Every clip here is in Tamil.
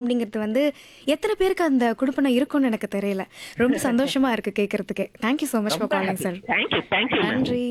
அப்படிங்கிறது வந்து எத்தனை பேருக்கு அந்த குடுப்பனை இருக்கும்னு எனக்கு தெரியல ரொம்ப சந்தோஷமா இருக்கு கேட்கறதுக்கு thank you so much for calling sir thank you thank you நன்றி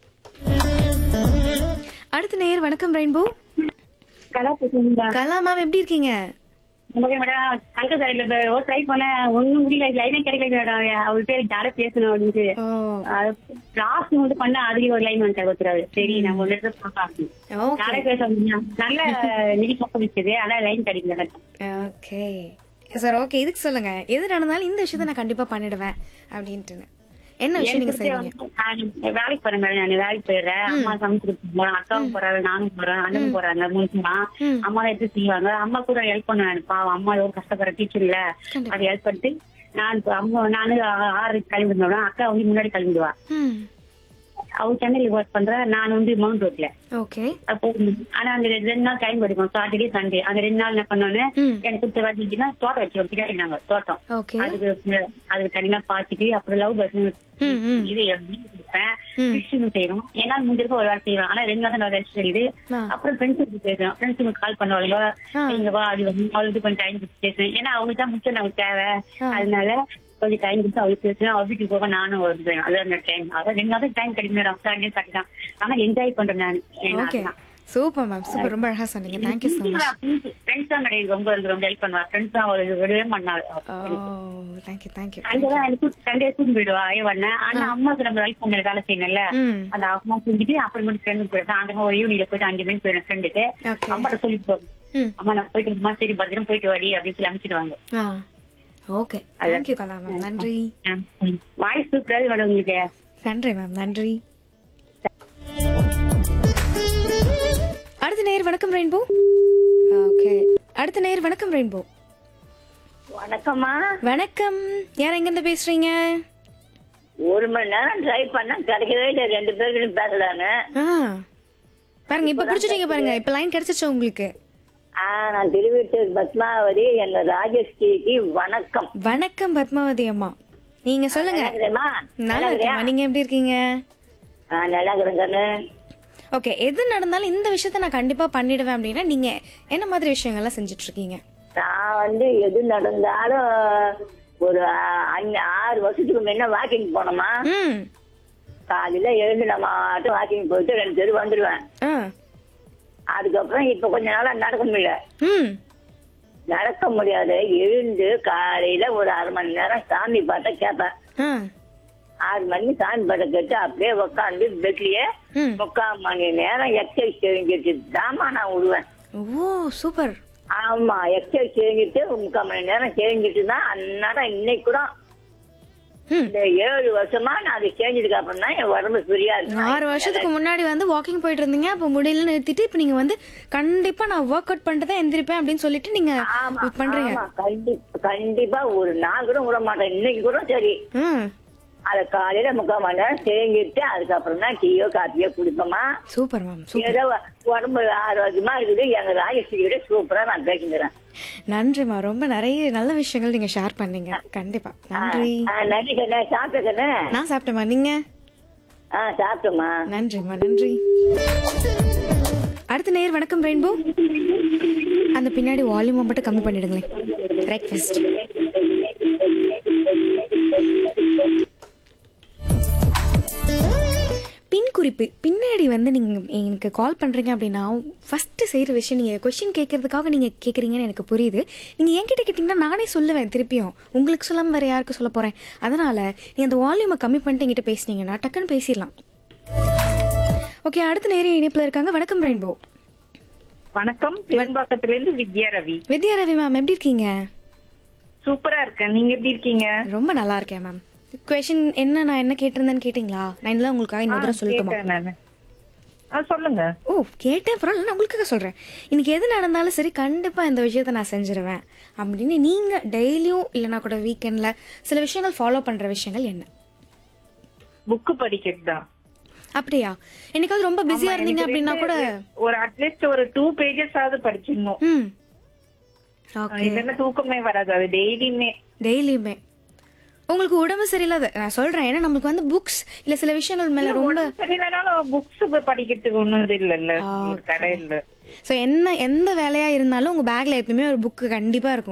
அடுத்த நேயர் வணக்கம் ரெயின்போ கலா பேசுறீங்களா கலா மேம் எப்படி இருக்கீங்க ஓகே மேடம் சங்கர் சாரில ட்ரை பண்ணேன் ஒண்ணும் முடியல லைனே கிடைக்கல மேடம் அவர் பேர் ஜாட பேசணும் அப்படின்ட்டு ஓ லாஸ்ட் வந்து பண்ண அதுலயும் ஒரு லைன் வந்து ஒருத்தராரு சரி நம்ம ஒரு இடத்துல பார்க்கலாம் ஓகே ஜாட பேச முடியும் நல்ல நிதி பக்கம் அதான் லைன் கிடைக்கல எனக்கு. ஓகே சார் ஓகே இதுக்கு சொல்லுங்க எது நடந்தாலும் இந்த விஷயத்த நான் கண்டிப்பா பண்ணிடுவேன் அப்படின்ட்டு என்ன விஷயம் நீங்க செய்வீங்க நான் வேலைக்கு போறேன் மேடம் நான் வேலைக்கு போயிடுறேன் அம்மா சமைச்சு போறேன் அக்காவும் போறாங்க நானும் போறேன் அண்ணனும் போறாங்க மூணுமா ம். அம்மா தான் எடுத்து செய்வாங்க அம்மா கூட ஹெல்ப் பண்ணுவேன் பாவம் அம்மா எவ்வளவு கஷ்டப்படுற டீச்சர் இல்ல கண்டிப்பா. அது ஹெல்ப் பண்ணிட்டு நான் இப்ப அம்மா நானு ஆறு கிளம்பிடுவேன் அக்கா வந்து முன்னாடி கிளம்பிடுவா ம் அவ சென்னையில ஒர்க் பண்ற நான் வந்து மவுண்ட் ரோட்ல ஓகே அப்போ ஆனா அந்த ரெண்டு ரெண்டு நாள் டைம் எடுக்கும் சாட்டர்டே சண்டே அந்த ரெண்டு நாள் என்ன பண்ணோன்னு ம் எனக்கு கொடுத்த வாட்டிச்சுன்னா தோட்டம் வச்சு பின்னாடி நாங்க தோட்டம் ஓகே அதுக்கு அதுக்கு தனியா பாத்துட்டு அப்புறம் லவ் பஸ் ம் ம் இது எப்படி கொடுப்பேன் ம். ஃபிஷ்ஷிங் செய்யறோம் ஏன்னா முடிஞ்சிருக்க ஒரு வேலை செய்வேன் ஆனா ரெண்டு நாள் தான் ரெஸ்ட் செய்யுது ஆ. அப்புறம் ஃப்ரெண்ட்ஸுக்கு பேசுறேன் ஃப்ரெண்ட்ஸுக்கு கால் பண்ணுவாங்க ஆ. இங்க வா அது வந்து அவளுக்கு கொஞ்சம் டைம் கொடுத்து பேசுவேன் ஏன்னா அவங்க தான் முக்கியம் நமக்கு தேவை ஆ. அதனால கொஞ்சம் டைம் கொடுத்து அவளுக்கு பேசுவேன் அவள் வீட்டுக்கு போக நானும் வருவேன் அதான் அந்த டைம் அதான் ரெண்டு நாள் டைம் கிடைக்கும் மேடம் சாட்டர்டே சாட்டர்டே தான் ஆனா என்ஜாய் பண்றேன் நான் ஏன்னா ஓகே அதுதான். சூப்பர் மேம் சூப்பர் ரொம்ப அழகா சொன்னீங்க தேங்க்யூ ஸோ மச் ஃப்ரெண்ட்ஸ் தான் கிடையாது ரொம்ப எனக்கு ரொம்ப ஹெல்ப் பண்ணுவா ஃப்ரெண்ட்ஸ் தான் அவளுக்கு விடவே பண்ணாள் ஓ தேங்க்யூ தேங்க்யூ அங்கதான் எனக்கு சண்டே கூட்டு போயிடுவா ஐயோ பண்ணேன் ஆனா அம்மாக்கு நம்ம லைஃப் பண்ண வேலை செய்யணும்ல ம் அந்த அம்மா செஞ்சுட்டு அப்புறம் மட்டும் ஃப்ரெண்டு போயிடுறேன் அந்த ஒரு ஈவினிங்ல போயிட்டு அஞ்சு மணிக்கு போயிடும் ஃப்ரெண்டுக்கு ஓகே அம்மாட்ட சொல்லிட்டு போகும் ம் அம்மா நான் போயிட்டு அம்மா சரி பத்திரம் போயிட்டு வாடி அப்படின்னு சொல்லி அனுப்பிச்சிடுவாங்க ஆ ஓகே தேங்க்யூ கலா மேம் நன்றி வாய்ஸ் சூப்பராக மேடம் உங்களுக்கு நன்றி மேம் நன்றி அடுத்த நேர் வணக்கம் ரெயின்போ ஓகே அடுத்த நேர் வணக்கம் ரெயின்போ வணக்கம்மா வணக்கம் யார் எங்கிருந்து பேசுறீங்க ஒரு மணி நேரம் ட்ரை பண்ண கிடைக்கவே இல்லை ரெண்டு பேர்கிட்ட பேசலான்னு ஆ பாருங்க இப்ப புடிச்சிட்டீங்க பாருங்க இப்ப லைன் கிடைச்சிச்சு உங்களுக்கு ஆ நான் திருவீட்டூர் பத்மாவதி என் ராஜஸ்ரீக்கு வணக்கம் வணக்கம் பத்மாவதி அம்மா நீங்க சொல்லுங்க கேக்குதேம்மா? நல்லா இருக்கேன் நீங்க எப்படி இருக்கீங்க ஆ நல்லா இருக்கிறேங்கன்னு ஓகே எது நடந்தாலும் இந்த விஷயத்த நான் கண்டிப்பா பண்ணிடுவேன் அப்படின்னா நீங்க என்ன மாதிரி விஷயங்கள்லாம் செஞ்சுட்டு இருக்கீங்க நான் வந்து எது நடந்தாலும் ஒரு ஆ- அஞ்சு- ஆறு வருஷத்துக்கு முன்ன வாக்கிங் போனோமா ம் காலையில எழுந்து நம்ம ஆட்டும் வாக்கிங் போயிட்டு ரெண்டு பேரும் வந்துடுவேன் ஆ அதுக்கப்புறம் இப்ப கொஞ்ச நாளா நடக்க முடியல ம் நடக்க முடியாது எழுந்து காலையில ஒரு அரை மணி நேரம் சாமி பாட்டை கேட்பேன் ஆ ஆறு மணிக்கு சாமி பாட்டை கேட்டு அப்படியே உட்காந்து பெட்லயே ம் முக்கால் மணி நேரம் எக்ஸசைஸ் செஞ்சுட்டு தாமா நான் விடுவேன் ஓ சூப்பர் ஆமா எக்ஸசைஸ் செஞ்சுட்டு முக்கால் மணி நேரம் செஞ்சுட்டு தான் அந்நேரம் இன்னைக்கு கூட ம் இந்த ஏழு வருஷமா நான் அதை செஞ்சதுக்கு அப்புறம் தான் என் உடம்பு ஃப்ரீயா இருக்கு ஆறு வருஷத்துக்கு முன்னாடி வந்து வாக்கிங் போயிட்டு இருந்தீங்க அப்போ முடியல நிறுத்திட்டு இப்போ நீங்க வந்து கண்டிப்பா நான் ஒர்க் அவுட் பண்ணிட்டு தான் எந்திரிப்பேன் அப்படின்னு சொல்லிட்டு நீங்க ஆமா இது பண்றீங்க ஆமா கண்டிப்பா கண்டிப்பா ஒரு நாள் கூட விட மாட்டேன் இன்னைக்கு கூட சரி ம் அத காலையில முக்கால் மணி நேரம் செஞ்சுட்டு அதுக்கப்புறம் தான் டீயோ காப்பியோ குடிப்போமா சூப்பர் மேம் சூப்பர் ஏதோ உடம்பு ஆரோக்கியமா இருக்குது எங்க ராஜஸ்ரீயோட சூப்பரா நான் பேசிக்கிறேன் நன்றிம்மா ரொம்ப நிறைய நல்ல விஷயங்கள் நீங்க ஷேர் பண்ணீங்க கண்டிப்பா நன்றி நன்றி கண்ணே சாப்பிட்ட கண்ணே நான் சாப்பிட்டேம்மா நீங்க ஆ சாப்பிட்டோமா நன்றிம்மா நன்றி அடுத்த நேர் வணக்கம் ரெயின்போ அந்த பின்னாடி வால்யூம் மட்டும் கம்மி பண்ணிடுங்களேன் பிரேக்ஃபாஸ்ட் பின் குறிப்பு பின்னாடி வந்து நீங்கள் எனக்கு கால் பண்ணுறீங்க அப்படின்னா ஃபஸ்ட்டு செய்கிற விஷயம் நீங்கள் கொஷின் கேட்கறதுக்காக நீங்கள் கேட்குறீங்கன்னு எனக்கு புரியுது நீங்கள் என்கிட்ட கேட்டிங்கன்னா நானே சொல்லுவேன் திருப்பியும் உங்களுக்கு சொல்லாமல் வேறு யாருக்கு சொல்ல போகிறேன் அதனால் நீங்கள் அந்த வால்யூமை கம்மி பண்ணிட்டு என்கிட்ட பேசுனீங்கன்னா டக்குன்னு பேசிடலாம் ஓகே அடுத்த நேரம் இணைப்பில் இருக்காங்க வணக்கம் ரெயின்போ வணக்கம் பெரும்பாக்கத்துல இருந்து வித்யா ரவி வித்யா ரவி மேம் எப்படி இருக்கீங்க சூப்பரா இருக்கேன் நீங்க எப்படி இருக்கீங்க ரொம்ப நல்லா இருக்கேன் மேம் கொஷின் என்ன நான் என்ன கேட்டிருந்தேன்னு கேட்டிங்களா நான் இதெல்லாம் உங்களுக்காக இன்னொரு தடவை சொல்லட்டுமா கேட்டேன் நானு ஆ சொல்லுங்க ஓ கேட்டேன் பரவாயில்ல நான் உங்களுக்காக சொல்கிறேன் இன்னைக்கு எது நடந்தாலும் சரி கண்டிப்பாக இந்த விஷயத்த நான் செஞ்சிருவேன் அப்படின்னு நீங்கள் டெய்லியும் இல்லைனா கூட வீக்கெண்டில் சில விஷயங்கள் ஃபாலோ பண்ணுற விஷயங்கள் என்ன புக் படிக்கிறது தான் அப்படியா என்னைக்காவது ரொம்ப பிஸியாக இருந்தீங்க அப்படின்னா கூட ஒரு அட்லீஸ்ட் ஒரு டூ பேஜஸ் ஆவது படிச்சிடணும் ம் ஓகே இல்லைன்னா தூக்கமே வராது அது டெய்லியுமே டெய்லியுமே உங்களுக்கு உடம்பு சரியில்லாத நான் சொல்கிறேன் ஏன்னா நம்மளுக்கு வந்து புக்ஸ் இல்லை சில விஷயங்கள் மேலே ரொம்ப சரியில்லைனாலும் புக்ஸ் படிக்கிறதுக்கு ஒண்ணும் இது இல்லைல்ல ஆ, ஒரு கடை இல்ல ஸோ என்ன எந்த வேலையாக இருந்தாலும் உங்கள் பேக்கில் எப்பயுமே ஒரு புக்கு கண்டிப்பாக இருக்கும்